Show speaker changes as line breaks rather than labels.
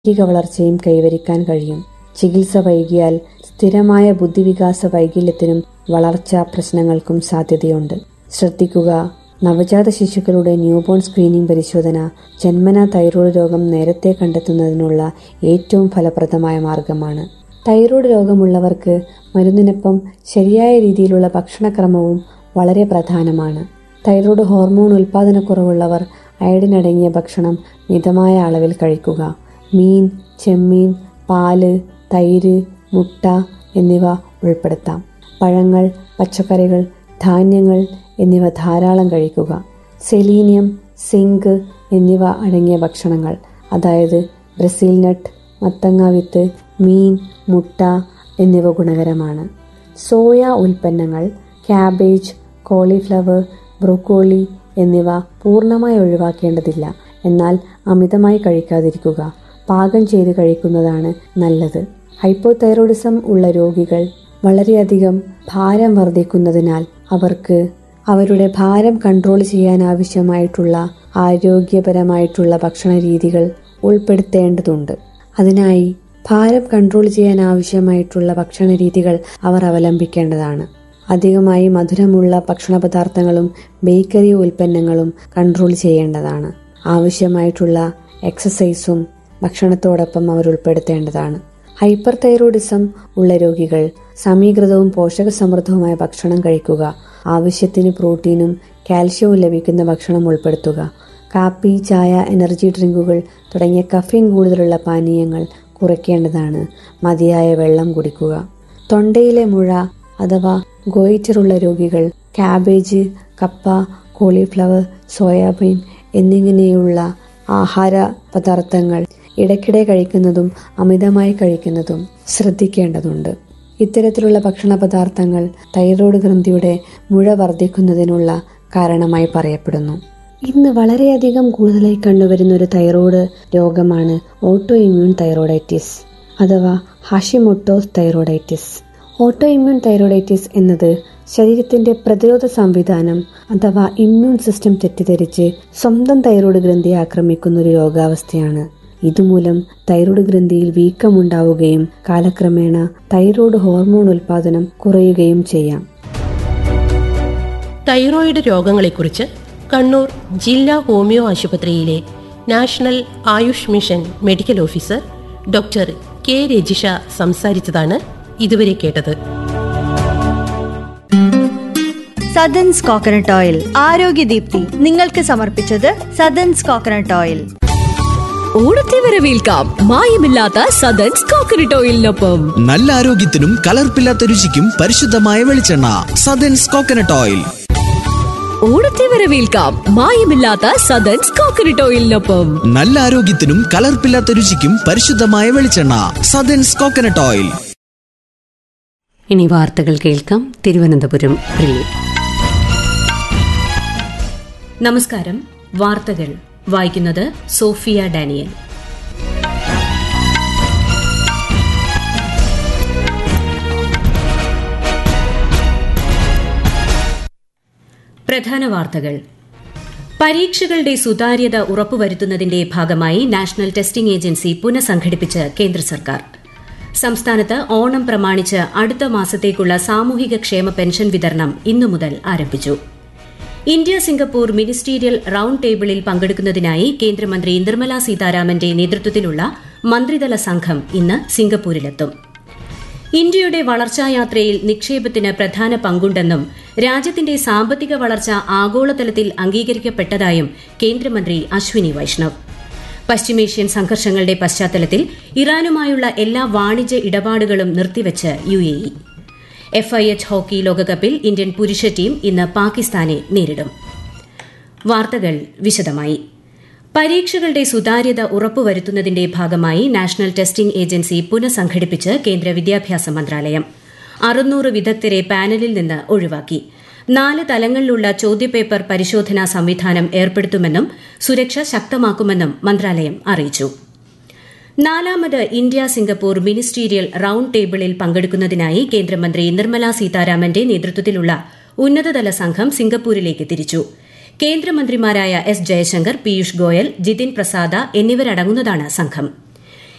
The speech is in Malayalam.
ശാരീരിക വളർച്ചയും കൈവരിക്കാൻ കഴിയും ചികിത്സ വൈകിയാൽ സ്ഥിരമായ ബുദ്ധിവികാസ വൈകല്യത്തിനും വളർച്ചാ പ്രശ്നങ്ങൾക്കും സാധ്യതയുണ്ട് ശ്രദ്ധിക്കുക നവജാത ശിശുക്കളുടെ ന്യൂബോൺ സ്ക്രീനിംഗ് പരിശോധന ജന്മനാ തൈറോയ്ഡ് രോഗം നേരത്തെ കണ്ടെത്തുന്നതിനുള്ള ഏറ്റവും ഫലപ്രദമായ മാർഗമാണ് തൈറോയ്ഡ് രോഗമുള്ളവർക്ക് മരുന്നിനൊപ്പം ശരിയായ രീതിയിലുള്ള ഭക്ഷണക്രമവും വളരെ പ്രധാനമാണ് തൈറോയ്ഡ് ഹോർമോൺ ഉൽപാദനക്കുറവുള്ളവർ അയഡിൻ അടങ്ങിയ ഭക്ഷണം മിതമായ അളവിൽ കഴിക്കുക മീൻ ചെമ്മീൻ പാല് തൈര് മുട്ട എന്നിവ ഉൾപ്പെടുത്താം പഴങ്ങൾ പച്ചക്കറികൾ ധാന്യങ്ങൾ എന്നിവ ധാരാളം കഴിക്കുക സെലീനിയം സിങ്ക് എന്നിവ അടങ്ങിയ ഭക്ഷണങ്ങൾ അതായത് ബ്രസീൽ നട്ട് മത്തങ്ങ വിത്ത് മീൻ മുട്ട എന്നിവ ഗുണകരമാണ് സോയ ഉൽപ്പന്നങ്ങൾ ക്യാബേജ് കോളിഫ്ലവർ ബ്രോക്കോളി എന്നിവ പൂർണ്ണമായി ഒഴിവാക്കേണ്ടതില്ല എന്നാൽ അമിതമായി കഴിക്കാതിരിക്കുക പാകം ചെയ്ത് കഴിക്കുന്നതാണ് നല്ലത് ഹൈപ്പോതൈറോയിഡിസം ഉള്ള രോഗികൾ വളരെയധികം ഭാരം വർദ്ധിക്കുന്നതിനാൽ അവർക്ക് അവരുടെ ഭാരം കൺട്രോൾ ചെയ്യാൻ ആവശ്യമായിട്ടുള്ള ആരോഗ്യപരമായിട്ടുള്ള ഭക്ഷണ രീതികൾ ഉൾപ്പെടുത്തേണ്ടതുണ്ട് അതിനായി ഭാരം കൺട്രോൾ ചെയ്യാൻ ആവശ്യമായിട്ടുള്ള ഭക്ഷണ രീതികൾ അവർ അവലംബിക്കേണ്ടതാണ് അധികമായി മധുരമുള്ള ഭക്ഷണ പദാർത്ഥങ്ങളും ബേക്കറി ഉൽപ്പന്നങ്ങളും കൺട്രോൾ ചെയ്യേണ്ടതാണ് ആവശ്യമായിട്ടുള്ള എക്സസൈസും ഭക്ഷണത്തോടൊപ്പം അവർ ഉൾപ്പെടുത്തേണ്ടതാണ് ഹൈപ്പർ തൈറോയിഡിസം ഉള്ള രോഗികൾ സമീകൃതവും പോഷകസമൃദ്ധവുമായ ഭക്ഷണം കഴിക്കുക ആവശ്യത്തിന് പ്രോട്ടീനും കാൽഷ്യവും ലഭിക്കുന്ന ഭക്ഷണം ഉൾപ്പെടുത്തുക കാപ്പി ചായ എനർജി ഡ്രിങ്കുകൾ തുടങ്ങിയ കഫീൻ കൂടുതലുള്ള പാനീയങ്ങൾ കുറയ്ക്കേണ്ടതാണ് മതിയായ വെള്ളം കുടിക്കുക തൊണ്ടയിലെ മുഴ അഥവാ ഗോയിറ്ററുള്ള രോഗികൾ കാബേജ് കപ്പ കോളിഫ്ലവർ സോയാബീൻ എന്നിങ്ങനെയുള്ള ആഹാര പദാർത്ഥങ്ങൾ ഇടയ്ക്കിടെ കഴിക്കുന്നതും അമിതമായി കഴിക്കുന്നതും ശ്രദ്ധിക്കേണ്ടതുണ്ട് ഇത്തരത്തിലുള്ള ഭക്ഷണ പദാർത്ഥങ്ങൾ തൈറോയ്ഡ് ഗ്രന്ഥിയുടെ മുഴ വർദ്ധിക്കുന്നതിനുള്ള കാരണമായി പറയപ്പെടുന്നു ഇന്ന് വളരെയധികം കൂടുതലായി കണ്ടുവരുന്ന ഒരു തൈറോയ്ഡ് രോഗമാണ് ഓട്ടോ ഇമ്മ്യൂൺ തൈറോയ്ഡൈറ്റിസ് അഥവാ Hashimoto's thyroiditis autoimmune thyroiditis എന്നത് ശരീരത്തിന്റെ പ്രതിരോധ സംവിധാനം അഥവാ ഇമ്മ്യൂൺ സിസ്റ്റം തെറ്റിദ്ധരിച്ച് സ്വന്തം തൈറോയ്ഡ് ഗ്രന്ഥിയെ ആക്രമിക്കുന്ന ഒരു രോഗാവസ്ഥയാണ് ഇതുമൂലം തൈറോയ്ഡ് ഗ്രന്ഥിയിൽ വീക്കമുണ്ടാവുകയും കാലക്രമേണ തൈറോയ്ഡ് ഹോർമോൺ ഉൽപാദനം കുറയുകയും ചെയ്യാം
തൈറോയിഡ് രോഗങ്ങളെക്കുറിച്ച് കണ്ണൂർ ജില്ലാ ഹോമിയോ ആശുപത്രിയിലെ national Ayush mission medical officer doctor K Rajisha സംസാരിച്ചതാണ് ഇതുവരെ കേട്ടത്
സദൻസ് കോക്കനട്ട് ഓയിൽ ആരോഗ്യദീപ്തി നിങ്ങൾക്ക് സമർപ്പിച്ചത് സദൻസ് കോക്കനട്ട് ഓയിൽ
ഓണത്തെ വരവേൽക്കാം മായമില്ലാത്ത സദൻസ് കോക്കനട്ട് ഓയിലിനൊപ്പം
നല്ല ആരോഗ്യത്തിനും കലർപ്പില്ലാത്ത രുചിക്കും പരിശുദ്ധമായ വെളിച്ചെണ്ണ സദൻസ് കോക്കനട്ട് ഓയിൽ
ഓണത്തെ വരവേൽക്കാം മായമില്ലാത്ത സദൻസ് കോക്കനട്ട് ഓയിലിനൊപ്പം
നല്ല ആരോഗ്യത്തിനും കലർപ്പില്ലാത്ത രുചിക്കും പരിശുദ്ധമായ വെളിച്ചെണ്ണ സദൻസ് കോക്കനട്ട് ഓയിൽ
ഇനി വാർത്തകൾ കേൾക്കാം തിരുവനന്തപുരം റിലേ നമസ്കാരം വാർത്തകൾ വായിക്കുന്നത് സോഫിയ ഡാനിയൽ പ്രധാന വാർത്തകൾ പരീക്ഷകളുടെ സുതാര്യത ഉറപ്പുവരുത്തുന്നതിന്റെ ഭാഗമായി നാഷണൽ ടെസ്റ്റിംഗ് ഏജൻസി പുനഃസംഘടിപ്പിച്ച് കേന്ദ്ര സർക്കാർ സംസ്ഥാനത്ത് ഓണം പ്രമാണിച്ച് അടുത്ത മാസത്തേക്കുള്ള സാമൂഹിക ക്ഷേമ പെൻഷൻ വിതരണം ഇന്നു മുതൽ ആരംഭിച്ചു ഇന്ത്യ സിംഗപ്പൂർ മിനിസ്റ്റീരിയൽ റൌണ്ട് ടേബിളിൽ പങ്കെടുക്കുന്നതിനായി കേന്ദ്രമന്ത്രി നിർമ്മല സീതാരാമന്റെ നേതൃത്വത്തിലുള്ള മന്ത്രിതല സംഘം ഇന്ന് സിംഗപ്പൂരിലെത്തും ഇന്ത്യയുടെ വളർച്ചായാത്രയിൽ നിക്ഷേപത്തിന് പ്രധാന പങ്കുണ്ടെന്നും രാജ്യത്തിന്റെ സാമ്പത്തിക വളർച്ച ആഗോളതലത്തിൽ അംഗീകരിക്കപ്പെട്ടതായും കേന്ദ്രമന്ത്രി അശ്വിനി വൈഷ്ണവ് പശ്ചിമേഷ്യൻ സംഘർഷങ്ങളുടെ പശ്ചാത്തലത്തിൽ ഇറാനുമായുള്ള എല്ലാ വാണിജ്യ ഇടപാടുകളും നിർത്തിവച്ച് U A E F I H hockey ലോകകപ്പിൽ ഇന്ത്യൻ പുരുഷ ടീം ഇന്ന് പാകിസ്ഥാനെ നേരിടും വാർത്തകൾ വിശദമായി പരീക്ഷകളുടെ സുതാര്യത ഉറപ്പുവരുത്തുന്നതിന്റെ ഭാഗമായി നാഷണൽ ടെസ്റ്റിംഗ് ഏജൻസി പുനഃസംഘടിപ്പിച്ച് കേന്ദ്ര വിദ്യാഭ്യാസ മന്ത്രാലയം അറുന്നൂറ് വിദഗ്ധരെ പാനലിൽ നിന്ന് ഒഴിവാക്കി നാല് തലങ്ങളിലുള്ള ചോദ്യപേപ്പർ പരിശോധനാ സംവിധാനം ഏർപ്പെടുത്തുമെന്നും സുരക്ഷ ശക്തമാക്കുമെന്നും മന്ത്രാലയം അറിയിച്ചു നാലാമത് ഇന്ത്യ സിംഗപ്പൂർ മിനിസ്റ്റീരിയൽ റൌണ്ട് ടേബിളിൽ പങ്കെടുക്കുന്നതിനായി കേന്ദ്രമന്ത്രി നിർമ്മല സീതാരാമന്റെ നേതൃത്വത്തിലുള്ള ഉന്നതതല സംഘം സിംഗപ്പൂരിലേക്ക് തിരിച്ചു കേന്ദ്രമന്ത്രിമാരായ എസ് ജയശങ്കർ പീയൂഷ് ഗോയൽ ജിതിൻ പ്രസാദ എന്നിവരടങ്ങുന്നതാണ് സംഘം